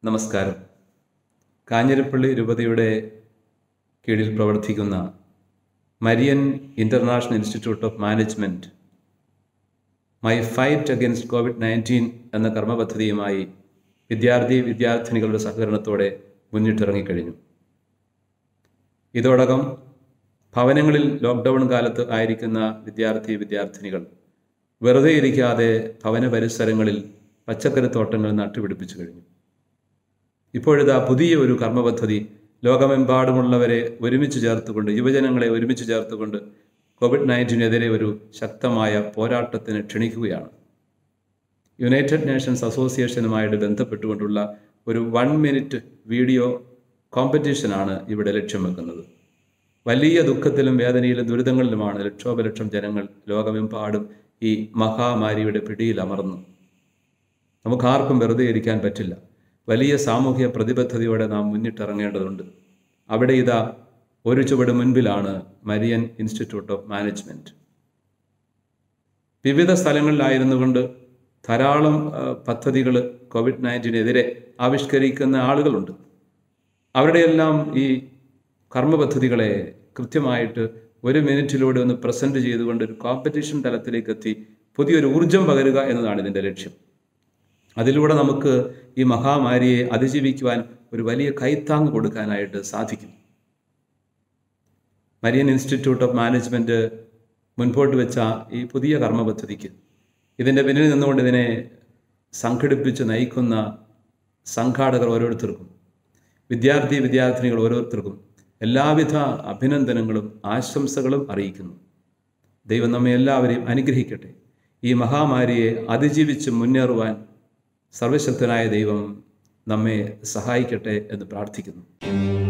നമസ്കാരം കാഞ്ഞിരപ്പള്ളി രൂപതയുടെ കീഴിൽ പ്രവർത്തിക്കുന്ന Marian International Institute of Management My Fight Against Covid nineteen എന്ന കർമ്മപദ്ധതിയുമായി വിദ്യാർത്ഥി വിദ്യാർത്ഥിനികളുടെ സഹകരണത്തോടെ മുന്നിട്ടിറങ്ങിക്കഴിഞ്ഞു ഇതോടകം ഭവനങ്ങളിൽ ലോക്ക്ഡൗൺ കാലത്ത് ആയിരിക്കുന്ന വിദ്യാർത്ഥി വിദ്യാർത്ഥിനികൾ വെറുതെ ഇരിക്കാതെ ഭവന പരിസരങ്ങളിൽ പച്ചക്കറിത്തോട്ടങ്ങൾ നട്ടുപിടിപ്പിച്ചു കഴിഞ്ഞു ഇപ്പോഴിതാ പുതിയ ഒരു കർമ്മപദ്ധതി ലോകമെമ്പാടുമുള്ളവരെ ഒരുമിച്ച് ചേർത്തുകൊണ്ട് യുവജനങ്ങളെ ഒരുമിച്ച് ചേർത്തുകൊണ്ട് കോവിഡ് നയൻറ്റീനെതിരെ ഒരു ശക്തമായ പോരാട്ടത്തിന് ക്ഷണിക്കുകയാണ് യുണൈറ്റഡ് നേഷൻസ് അസോസിയേഷനുമായിട്ട് ബന്ധപ്പെട്ടുകൊണ്ടുള്ള ഒരു വൺ മിനിറ്റ് വീഡിയോ കോമ്പറ്റീഷനാണ് ഇവിടെ ലക്ഷ്യം വെക്കുന്നത് വലിയ ദുഃഖത്തിലും വേദനയിലും ദുരിതങ്ങളിലുമാണ് ലക്ഷോപലക്ഷം ജനങ്ങൾ ലോകമെമ്പാടും ഈ മഹാമാരിയുടെ പിടിയിൽ അമർന്നു നമുക്കാർക്കും വെറുതെ ഇരിക്കാൻ പറ്റില്ല വലിയ സാമൂഹ്യ പ്രതിബദ്ധതയോടെ നാം മുന്നിട്ടിറങ്ങേണ്ടതുണ്ട് അവിടെ ഇതാ ഒരു ചുവട് മുൻപിലാണ് മരിയൻ ഇൻസ്റ്റിറ്റ്യൂട്ട് ഓഫ് മാനേജ്മെൻറ്റ് വിവിധ സ്ഥലങ്ങളിലായിരുന്നു കൊണ്ട് ധാരാളം പദ്ധതികൾ കോവിഡ് നയൻറ്റീനെതിരെ ആവിഷ്കരിക്കുന്ന ആളുകളുണ്ട് അവരുടെയെല്ലാം ഈ കർമ്മപദ്ധതികളെ കൃത്യമായിട്ട് ഒരു മിനിറ്റിലൂടെ ഒന്ന് പ്രസൻറ്റ് ചെയ്തുകൊണ്ട് ഒരു കോമ്പറ്റീഷൻ തലത്തിലേക്ക് എത്തി പുതിയൊരു ഊർജം പകരുക എന്നതാണ് ഇതിൻ്റെ ലക്ഷ്യം അതിലൂടെ നമുക്ക് ഈ മഹാമാരിയെ അതിജീവിക്കുവാൻ ഒരു വലിയ കൈത്താങ് കൊടുക്കാനായിട്ട് സാധിക്കും മരിയൻ ഇൻസ്റ്റിറ്റ്യൂട്ട് ഓഫ് മാനേജ്മെൻറ്റ് മുൻപോട്ട് വെച്ച ഈ പുതിയ കർമ്മ പദ്ധതിക്ക് ഇതിൻ്റെ പിന്നിൽ നിന്നുകൊണ്ട് ഇതിനെ സംഘടിപ്പിച്ച് നയിക്കുന്ന സംഘാടകർ ഓരോരുത്തർക്കും വിദ്യാർത്ഥി വിദ്യാർത്ഥിനികൾ ഓരോരുത്തർക്കും എല്ലാവിധ അഭിനന്ദനങ്ങളും ആശംസകളും അറിയിക്കുന്നു ദൈവം നമ്മെ എല്ലാവരെയും അനുഗ്രഹിക്കട്ടെ ഈ മഹാമാരിയെ അതിജീവിച്ച് മുന്നേറുവാൻ സർവശക്തനായ ദൈവം നമ്മെ സഹായിക്കട്ടെ എന്ന് പ്രാർത്ഥിക്കുന്നു